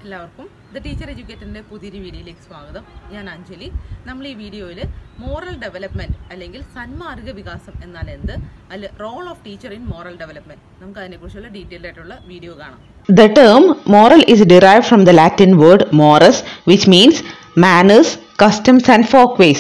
എല്ലാവർക്കും the teacher എഡ്യൂക്കേറ്ററിന്റെ പുതിയൊരു വീഡിയോയിലേക്ക് സ്വാഗതം ഞാൻ അഞ്ജലി നമ്മൾ ഈ വീഡിയോയിൽ മോറൽ ഡെവലപ്മെന്റ് അല്ലെങ്കിൽ സന്മാർഗ വികാസം എന്നാൽ എന്ത് അല്ലെ role of teacher in moral development നമുക്ക് അതിനെക്കുറിച്ചുള്ള ഡീറ്റെയിൽഡ് ആയിട്ടുള്ള വീഡിയോ കാണാം The term moral is derived from the Latin word morus, which means manners, customs and folkways.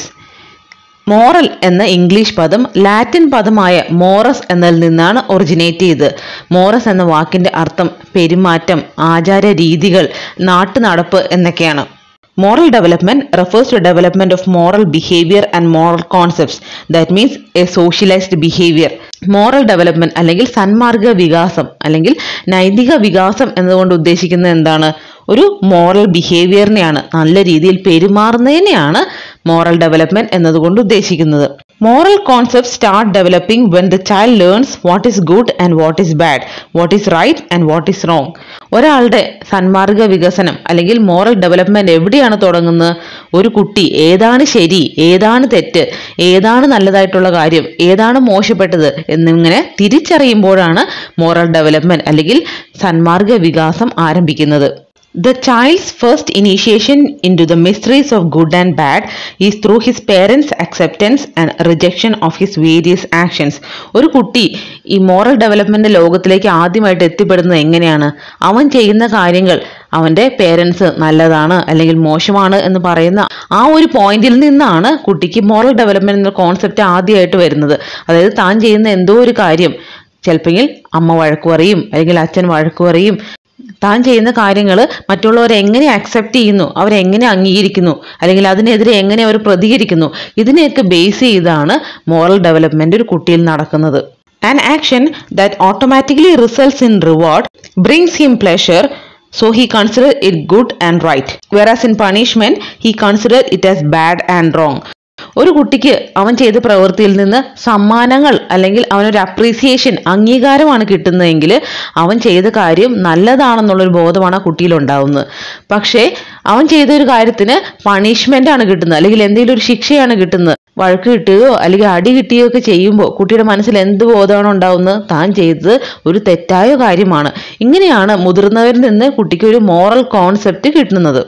Moral എന്ന ഇംഗ്ലീഷ് പദം ലാറ്റിൻ പദമായ മോറസ് എന്നതിൽ നിന്നാണ് ഒറിജിനേറ്റ് ചെയ്തത് മോറസ് എന്ന വാക്കിന്റെ അർത്ഥം പെരുമാറ്റം ആചാര രീതികൾ നാട്ടുനടപ്പ് എന്നൊക്കെയാണ് moral development refers to development of moral behaviour and moral concepts that means a socialised behaviour moral development അല്ലെങ്കിൽ സന്മാർഗ വികാസം അല്ലെങ്കിൽ നൈതിക വികാസം എന്നതുകൊണ്ട് ഉദ്ദേശിക്കുന്നത് എന്താണ് ഒരു മോറൽ ബിഹേവിയറിനെയാണ് നല്ല രീതിയിൽ പെരുമാറുന്നതിനെയാണ് മോറൽ ഡെവലപ്മെന്റ് എന്നതുകൊണ്ട് ഉദ്ദേശിക്കുന്നത് moral concept start developing when the child learns what is good and what is bad what is right and what is wrong ഒരാളുടെ സന്മാർഗ വികസനം അല്ലെങ്കിൽ മോറൽ ഡെവലപ്മെന്റ് എവിടെയാണ് തുടങ്ങുന്നത് ഒരു കുട്ടി ഏതാണ് ശരി ഏതാണ് തെറ്റ് ഏതാണ് നല്ലതായിട്ടുള്ള കാര്യം ഏതാണ് മോശപ്പെട്ടത് എന്നിങ്ങനെ തിരിച്ചറിയുമ്പോഴാണ് മോറൽ ഡെവലപ്മെന്റ് അല്ലെങ്കിൽ സന്മാർഗ വികാസം ആരംഭിക്കുന്നത് The child's first initiation into the mysteries of good and bad is through his parents' acceptance and rejection of his various actions. ഒരു കുട്ടി ഈ മോറൽ ഡെവലപ്മെന്റ് ലോകത്തിലേക്ക് ആദ്യമായിട്ട് എത്തിപ്പെടുന്നത് എങ്ങനെയാണ് അവൻ ചെയ്യുന്ന കാര്യങ്ങൾ അവന്റെ പേരൻസ് നല്ലതാണ് അല്ലെങ്കിൽ മോശമാണ് എന്ന് പറയുന്ന ആ ഒരു പോയിന്റിൽ നിന്നാണ് കുട്ടിക്ക് മോറൽ ഡെവലപ്മെന്റ് എന്ന കോൺസെപ്റ്റ് ആദ്യമായിട്ട് വരുന്നത് അതായത് താൻ ചെയ്യുന്ന എന്തോ ഒരു കാര്യം ചിലപ്പോൾ അമ്മ വഴക്കു പറയും അല്ലെങ്കിൽ അച്ഛൻ വഴക്കു പറയും താൻ ചെയ്യുന്ന കാര്യങ്ങൾ മറ്റുള്ളവർ എങ്ങനെ അക്സെപ്റ്റ് ചെയ്യുന്നു അവരെങ്ങനെ അംഗീകരിക്കുന്നു അല്ലെങ്കിൽ അതിനെതിരെ എങ്ങനെ അവർ പ്രതികരിക്കുന്നു ഇതിനെയൊക്കെ ബേസ് ചെയ്താണ് മോറൽ ഡെവലപ്മെന്റ് ഒരു കുട്ടിയിൽ നടക്കുന്നത് an action that automatically results in reward brings him pleasure so he consider it good and right whereas in punishment he consider it as bad and wrong ഒരു കുട്ടിക്ക് അവൻ ചെയ്ത പ്രവൃത്തിയിൽ നിന്ന് സമ്മാനങ്ങൾ അല്ലെങ്കിൽ അവനൊരു അപ്രീസിയേഷൻ അംഗീകാരമാണ് കിട്ടുന്നതെങ്കിൽ അവൻ ചെയ്ത കാര്യം നല്ലതാണെന്നുള്ളൊരു ബോധമാണ് ആ കുട്ടിയിൽ ഉണ്ടാവുന്നത് പക്ഷേ അവൻ ചെയ്ത ഒരു കാര്യത്തിന് പണിഷ്മെന്റ് ആണ് കിട്ടുന്നത് അല്ലെങ്കിൽ എന്തെങ്കിലും ഒരു ശിക്ഷയാണ് കിട്ടുന്നത് വഴക്ക് കിട്ടുകയോ അല്ലെങ്കിൽ അടി കിട്ടുകയോ ഒക്കെ ചെയ്യുമ്പോൾ കുട്ടിയുടെ മനസ്സിൽ എന്ത് ബോധമാണ് ഉണ്ടാവുന്നത് താൻ ചെയ്തത് ഒരു തെറ്റായ കാര്യമാണ് ഇങ്ങനെയാണ് മുതിർന്നവരിൽ നിന്ന് കുട്ടിക്ക് ഒരു മോറൽ കോൺസെപ്റ്റ് കിട്ടുന്നത്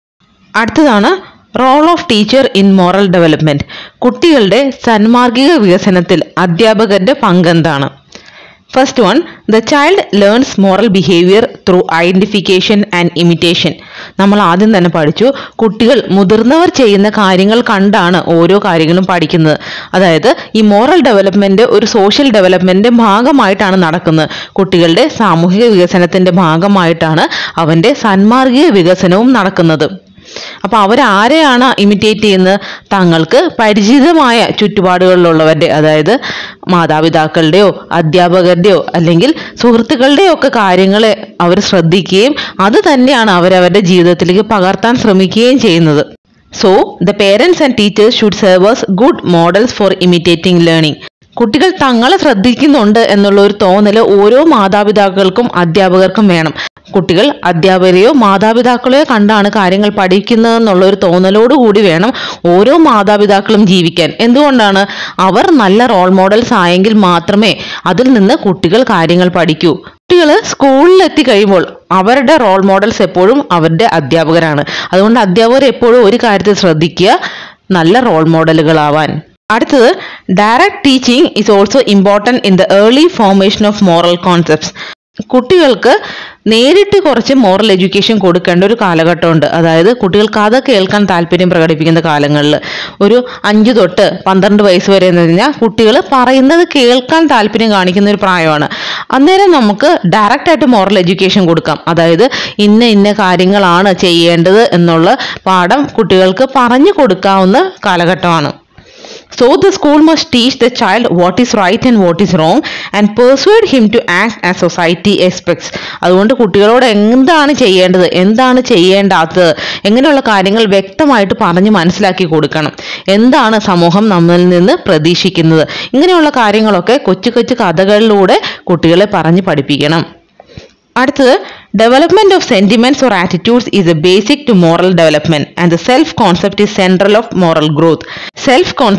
അടുത്തതാണ് role of teacher in moral development കുട്ടികളുടെ സന്മാർഗിക വികസനത്തിൽ അധ്യാപകന്റെ പങ്കെന്താണ് first one the child learns moral behaviour through identification and imitation നമ്മൾ ആദ്യം തന്നെ പഠിച്ചു കുട്ടികൾ മുതിർന്നവർ ചെയ്യുന്ന കാര്യങ്ങൾ കണ്ടാണ് ഓരോ കാര്യങ്ങളും പഠിക്കുന്നത് അതായത് ഈ മോറൽ ഡെവലപ്മെന്റ് ഒരു സോഷ്യൽ ഡെവലപ്മെന്റിന്റെ ഭാഗമായിട്ടാണ് നടക്കുന്നത് കുട്ടികളുടെ സാമൂഹിക വികസനത്തിന്റെ ഭാഗമായിട്ടാണ് അവന്റെ സന്മാർഗിക വികസനവും നടക്കുന്നത് അപ്പൊ അവരാരെയാണ് ഇമിറ്റേറ്റ് ചെയ്യുന്നത് തങ്ങൾക്ക് പരിചിതമായ ചുറ്റുപാടുകളിലുള്ളവരുടെ അതായത് മാതാപിതാക്കളുടെയോ അധ്യാപകരുടെയോ അല്ലെങ്കിൽ സുഹൃത്തുക്കളുടെയോ ഒക്കെ കാര്യങ്ങളെ അവർ ശ്രദ്ധിക്കുകയും അത് തന്നെയാണ് അവരവരുടെ ജീവിതത്തിലേക്ക് പകർത്താൻ ശ്രമിക്കുകയും ചെയ്യുന്നത് so the parents and teachers should serve good models for imitating learning കുട്ടികൾ തങ്ങളെ ശ്രദ്ധിക്കുന്നുണ്ട് എന്നുള്ള ഒരു തോന്നൽ ഓരോ മാതാപിതാക്കൾക്കും അധ്യാപകർക്കും വേണം കുട്ടികൾ അധ്യാപകരെയോ മാതാപിതാക്കളെയോ കണ്ടാണ് കാര്യങ്ങൾ പഠിക്കുന്നതെന്നുള്ള ഒരു തോന്നലോട് കൂടി വേണം ഓരോ മാതാപിതാക്കളും ജീവിക്കാൻ എന്തുകൊണ്ടാണ് അവർ നല്ല റോൾ മോഡൽസ് ആയെങ്കിൽ മാത്രമേ അതിൽ നിന്ന് കുട്ടികൾ കാര്യങ്ങൾ പഠിക്കൂ കുട്ടികൾ സ്കൂളിൽ എത്തി കഴിയുമ്പോൾ അവരുടെ റോൾ മോഡൽസ് എപ്പോഴും അവരുടെ അധ്യാപകരാണ് അതുകൊണ്ട് അധ്യാപകർ എപ്പോഴും ഒരു കാര്യത്തിൽ ശ്രദ്ധിക്കുക നല്ല റോൾ മോഡലുകളാവാൻ അടുത്തത് direct teaching is also important in the early formation of moral concepts കുട്ടികൾക്ക് നേരിട്ട് കുറച്ച് മോറൽ എഡ്യൂക്കേഷൻ കൊടുക്കേണ്ട ഒരു കാലഘട്ടമുണ്ട് അതായത് കുട്ടികൾ കഥ കേൾക്കാൻ താല്പര്യം പ്രകടിപ്പിക്കുന്ന കാലങ്ങളിൽ ഒരു അഞ്ച് തൊട്ട് പന്ത്രണ്ട് വയസ്സ് വരെ എന്ന് കഴിഞ്ഞാൽ കുട്ടികൾ പറയുന്നത് കേൾക്കാൻ താല്പര്യം കാണിക്കുന്ന ഒരു പ്രായമാണ് അന്നേരം നമുക്ക് ഡയറക്റ്റ് ആയിട്ട് മോറൽ എഡ്യൂക്കേഷൻ കൊടുക്കാം അതായത് ഇന്ന ഇന്ന കാര്യങ്ങളാണ് ചെയ്യേണ്ടത് എന്നുള്ള പാഠം കുട്ടികൾക്ക് പറഞ്ഞു കൊടുക്കാവുന്ന കാലഘട്ടമാണ് So the school must teach the child what is right and what is wrong and persuade him to act as society expects. അതുകൊണ്ട് കുട്ടികളോട് എന്താണ് ചെയ്യേണ്ടത് എന്താണ് ചെയ്യേണ്ടാത്തത് എങ്ങനെയുള്ള കാര്യങ്ങൾ വ്യക്തമായിട്ട് പറഞ്ഞ് മനസ്സിലാക്കി കൊടുക്കണം എന്താണ് സമൂഹം നമ്മിൽ നിന്ന് പ്രതീക്ഷിക്കുന്നത് ഇങ്ങനെയുള്ള കാര്യങ്ങളൊക്കെ കൊച്ചു കൊച്ചു കഥകളിലൂടെ കുട്ടികളെ പറഞ്ഞ് പഠിപ്പിക്കണം അടുത്തത് development of sentiments or attitudes is a basic to moral development and the self concept is central of moral growth self concept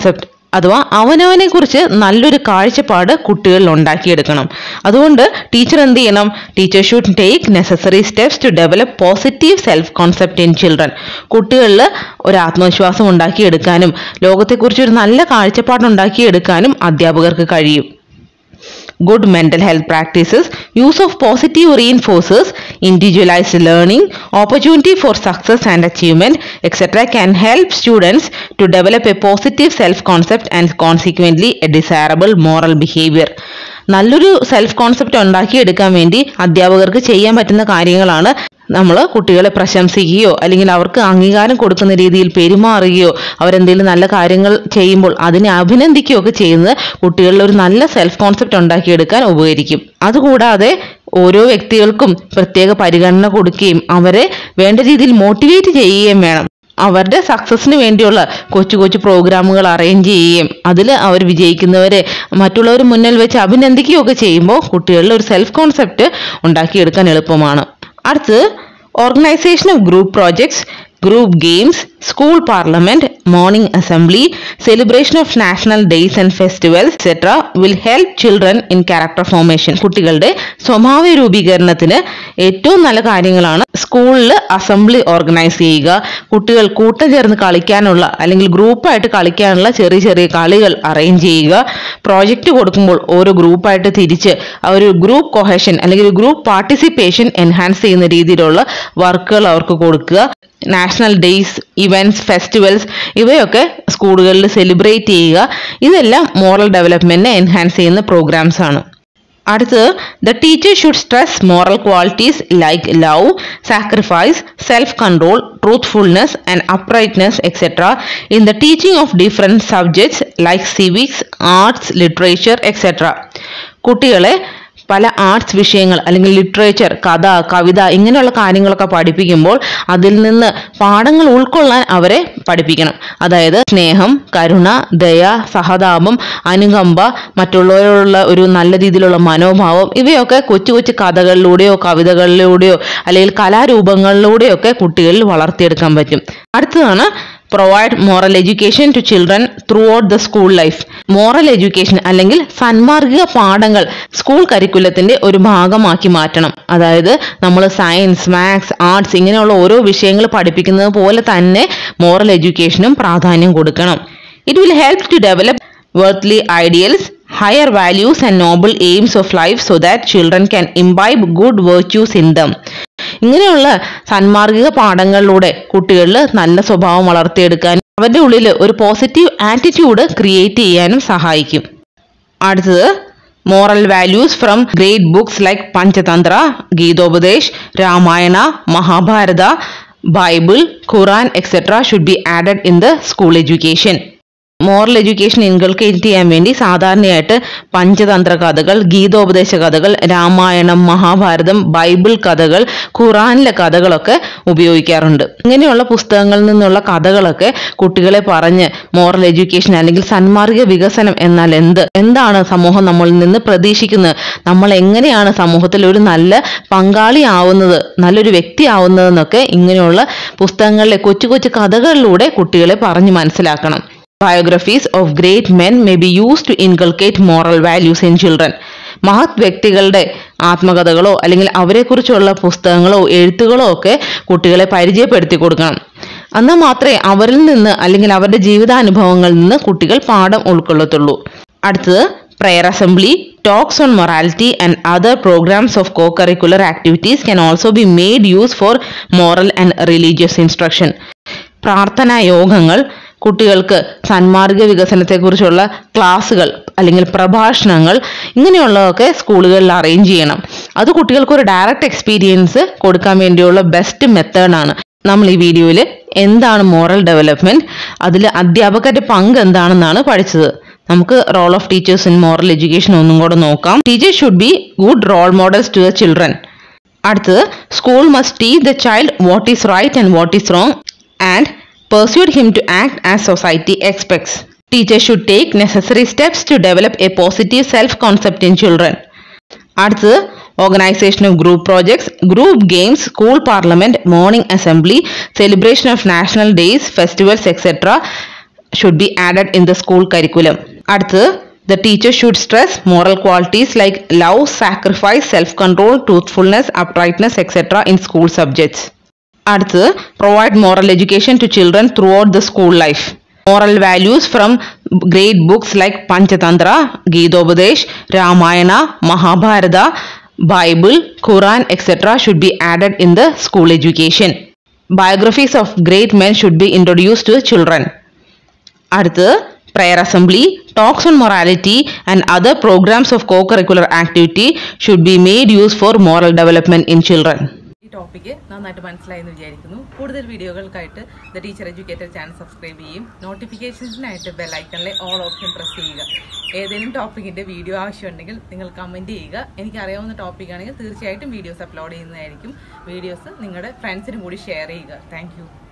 അഥവാ അവനവനെ കുറിച്ച് നല്ലൊരു കാഴ്ചപ്പാട് കുട്ടികളിൽ ഉണ്ടാക്കിയെടുക്കണം അതുകൊണ്ട് ടീച്ചർ എന്ത് ചെയ്യണം teacher should take necessary steps to develop positive self concept in children കുട്ടികളിൽ ഒരു ആത്മവിശ്വാസം ഉണ്ടാക്കിയെടുക്കാനും ലോകത്തെക്കുറിച്ച് ഒരു നല്ല കാഴ്ചപ്പാട് ഉണ്ടാക്കിയെടുക്കാനും അധ്യാപകർക്ക് കഴിയും good mental health practices, use of positive reinforcers, individualized learning, opportunity for success and achievement, etc. can help students to develop a positive self-concept and consequently a desirable moral behavior. നല്ലൊരു self concept ഉണ്ടാക്കിയെടുക്കാൻ വേണ്ടി അധ്യാപകർക്ക് ചെയ്യാൻ പറ്റുന്ന കാര്യങ്ങളാണ് നമ്മൾ കുട്ടികളെ പ്രശംസിക്കുകയോ അല്ലെങ്കിൽ അവർക്ക് അംഗീകാരം കൊടുക്കുന്ന രീതിയിൽ പെരുമാറുകയോ അവരെന്തെങ്കിലും നല്ല കാര്യങ്ങൾ ചെയ്യുമ്പോൾ അതിനെ അഭിനന്ദിക്കുകയോ ഒക്കെ ചെയ്യുന്നത് കുട്ടികളിൽ ഒരു നല്ല സെൽഫ് കോൺസെപ്റ്റ് ഉണ്ടാക്കിയെടുക്കാൻ ഉപകരിക്കും അതുകൂടാതെ ഓരോ വ്യക്തികൾക്കും പ്രത്യേക പരിഗണന കൊടുക്കുകയും അവരെ വേണ്ട രീതിയിൽ മോട്ടിവേറ്റ് ചെയ്യുകയും വേണം അവരുടെ സക്സസിന് വേണ്ടിയുള്ള കൊച്ചു കൊച്ചു പ്രോഗ്രാമുകൾ അറേഞ്ച് ചെയ്യുകയും അതിൽ അവർ വിജയിക്കുന്നവരെ മറ്റുള്ളവർ മുന്നിൽ വെച്ച് അഭിനന്ദിക്കുകയൊക്കെ ചെയ്യുമ്പോൾ കുട്ടികളിൽ ഒരു സെൽഫ് കോൺസെപ്റ്റ് ഉണ്ടാക്കിയെടുക്കാൻ എളുപ്പമാണ് അടുത്ത് organisation of group projects group games school parliament morning assembly celebration of national days and festivals etcetera will help children in character formation കുട്ടികളുടെ സ്വഭാവ രൂപീകരണത്തിന് ഏറ്റവും നല്ല കാര്യങ്ങളാണ് സ്കൂളിൽ അസംബ്ലി ഓർഗനൈസ് ചെയ്യുക കുട്ടികൾ കൂട്ടം ചേർന്ന് കളിക്കാനുള്ള അല്ലെങ്കിൽ ഗ്രൂപ്പായിട്ട് കളിക്കാനുള്ള ചെറിയ ചെറിയ കളികൾ അറേഞ്ച് ചെയ്യുക പ്രോജക്റ്റ് കൊടുക്കുമ്പോൾ ഓരോ ഗ്രൂപ്പായിട്ട് തിരിച്ച് ആ ഒരു ഗ്രൂപ്പ് കൊഹഷൻ അല്ലെങ്കിൽ ഒരു ഗ്രൂപ്പ് പാർട്ടിസിപ്പേഷൻ എൻഹാൻസ് ചെയ്യുന്ന രീതിയിലുള്ള വർക്കുകൾ അവർക്ക് കൊടുക്കുക നാഷണൽ ഡേയ്സ് ഇവൻറ്റ്സ് ഫെസ്റ്റിവൽസ് ഇവയൊക്കെ സ്കൂളുകളിൽ സെലിബ്രേറ്റ് ചെയ്യുക ഇതെല്ലാം മോറൽ ഡെവലപ്മെന്റിനെ എൻഹാൻസ് ചെയ്യുന്ന പ്രോഗ്രാംസ് ആണ് അടുത്തത് the teacher should stress moral qualities like love sacrifice self control truthfulness and uprightness etcetera in the teaching of different subjects like civics arts literature etcetera കുട്ടികളെ പല ആർട്സ് വിഷയങ്ങൾ അല്ലെങ്കിൽ ലിറ്ററേച്ചർ കഥ കവിത ഇങ്ങനെയുള്ള കാര്യങ്ങളൊക്കെ പഠിപ്പിക്കുമ്പോൾ അതിൽ നിന്ന് പാഠങ്ങൾ ഉൾക്കൊള്ളാൻ അവരെ പഠിപ്പിക്കണം അതായത് സ്നേഹം കരുണ ദയ സഹതാപം അനുകമ്പ മറ്റുള്ളവരോടുള്ള ഒരു നല്ല രീതിയിലുള്ള മനോഭാവം ഇവയൊക്കെ കൊച്ചു കൊച്ചു കഥകളിലൂടെയോ കവിതകളിലൂടെയോ അല്ലെങ്കിൽ കലാരൂപങ്ങളിലൂടെയോ ഒക്കെ കുട്ടികളിൽ വളർത്തിയെടുക്കാൻ പറ്റും അടുത്തതാണ് provide moral education to children throughout the school life moral education അല്ലെങ്കിൽ സന്മാർഗിക പാഠങ്ങൾ സ്കൂൾ കരിക്കുലത്തിന്റെ ഒരു ഭാഗമാക്കി മാറ്റണം അതായത് നമ്മൾ സയൻസ് മാത്സ് ആർട്സ് ഇങ്ങനെയുള്ള ഓരോ വിഷയങ്ങൾ പഠിപ്പിക്കുന്നത് പോലെ തന്നെ മോറൽ എഡ്യൂക്കേഷനും പ്രാധാന്യം കൊടുക്കണം it will help to develop worthly ideals, higher values, and noble aims of life so that children can imbibe good virtues in them. ഇങ്ങനെയുള്ള സന്മാർഗിക പാഠങ്ങളിലൂടെ കുട്ടികളിൽ നല്ല സ്വഭാവം വളർത്തിയെടുക്കാനും അവരുടെ ഉള്ളിൽ ഒരു പോസിറ്റീവ് ആറ്റിറ്റ്യൂഡ് ക്രിയേറ്റ് ചെയ്യാനും സഹായിക്കും അടുത്തത് moral values from great books like Panchatantra Gitopadesh Ramayana Mahabharata Bible Quran etcetera should be added in the school education moral education inculcate ചെയ്യാൻ വേണ്ടി സാധാരണയായിട്ട് പഞ്ചതന്ത്ര കഥകൾ ഗീതോപദേശ കഥകൾ രാമായണം മഹാഭാരതം ബൈബിൾ കഥകൾ ഖുറാനിലെ കഥകളൊക്കെ ഉപയോഗിക്കാറുണ്ട് ഇങ്ങനെയുള്ള പുസ്തകങ്ങളിൽ നിന്നുള്ള കഥകളൊക്കെ കുട്ടികളെ പറഞ്ഞ് മോറൽ എഡ്യൂക്കേഷൻ അല്ലെങ്കിൽ സന്മാർഗിക വികസനം എന്നാൽ എന്ത് എന്താണ് സമൂഹം നമ്മളിൽ നിന്ന് പ്രതീക്ഷിക്കുന്നത് നമ്മൾ എങ്ങനെയാണ് സമൂഹത്തിൽ ഒരു നല്ല പങ്കാളിയാവുന്നത് നല്ലൊരു വ്യക്തി ആവുന്നതെന്നൊക്കെ ഇങ്ങനെയുള്ള പുസ്തകങ്ങളിലെ കൊച്ചു കൊച്ചു കഥകളിലൂടെ കുട്ടികളെ പറഞ്ഞു മനസ്സിലാക്കണം biographies of great men may be use to inculcate moral values in children മഹത് വ്യക്തികളുടെ ആത്മകഥകളോ അല്ലെങ്കിൽ അവരെക്കുറിച്ചുള്ള പുസ്തകങ്ങളോ എഴുത്തുകളോ ഒക്കെ കുട്ടികളെ പരിചയപ്പെടുത്തി കൊടുക്കണം എന്നാൽ മാത്രമേ അവരിൽ നിന്ന് അല്ലെങ്കിൽ അവരുടെ ജീവിതാനുഭവങ്ങളിൽ നിന്ന് കുട്ടികൾ പാഠം ഉൾക്കൊള്ളത്തുള്ളൂ അടുത്തത് prayer assembly talks on morality and other programs of co-curricular activities can also be made use for moral and religious instruction പ്രാർത്ഥനാ യോഗങ്ങൾ കുട്ടികൾക്ക് സന്മാർഗ വികസനത്തെക്കുറിച്ചുള്ള ക്ലാസ്സുകൾ അല്ലെങ്കിൽ പ്രഭാഷണങ്ങൾ ഇങ്ങനെയുള്ളതൊക്കെ സ്കൂളുകളിൽ അറേഞ്ച് ചെയ്യണം അത് കുട്ടികൾക്ക് ഒരു ഡയറക്റ്റ് എക്സ്പീരിയൻസ് കൊടുക്കാൻ വേണ്ടിയുള്ള ബെസ്റ്റ് മെത്തേഡാണ് നമ്മൾ ഈ വീഡിയോയിൽ എന്താണ് മോറൽ ഡെവലപ്മെന്റ് അതിൽ അധ്യാപകരുടെ പങ്ക് എന്താണെന്നാണ് പഠിച്ചത് നമുക്ക് role of teachers in moral education ഒന്നും കൂടെ നോക്കാം teachers should be good role models to the children അടുത്തത് school must teach the child what is right and what is wrong and persuade him to act as society expects. Teachers should take necessary steps to develop a positive self-concept in children. അടുത്തത് organisation of group projects group games school parliament morning assembly celebration of national days festivals etcetera should be added in the school curriculum. അടുത്ത് the teacher should stress moral qualities like love, sacrifice, self-control, truthfulness, uprightness, etc. in school subjects. അടുത്ത് provide moral education to children throughout the school life. Moral values from great books like Panchatantra, Geetopadesh, Ramayana, Mahabharata, Bible, Quran, etc. should be added in the school education. Biographies of great men should be introduced to children. അടുത്ത് prayer assembly, talks on morality and other programs of co-curricular activity should be made use for moral development in children. ഈ topic നന്നായിട്ട് മനസ്സിലായി എന്ന് വിചാരിക്കുന്നു കൂടുതൽ വീഡിയോകൾക്കായിട്ട് the Teacher Educator channel subscribe ചെയ്യും നോട്ടിഫിക്കേഷൻസിനായിട്ട് ബെൽ ഐക്കണിലെ ഓൾ ഓപ്ഷൻ പ്രസ് ചെയ്യുക ഏതെങ്കിലും ടോപ്പിക്കിന്റെ വീഡിയോ ആവശ്യമുണ്ടെങ്കിൽ നിങ്ങൾ കമന്റ് ചെയ്യുക എനിക്ക് അറിയാവുന്ന ടോപ്പിക് ആണെങ്കിൽ തീർച്ചയായിട്ടും വീഡിയോസ് അപ്ലോഡ് ചെയ്യുന്നതായിരിക്കും വീഡിയോസ് നിങ്ങളുടെ ഫ്രണ്ട്സിനും കൂടി ഷെയർ ചെയ്യുക താങ്ക്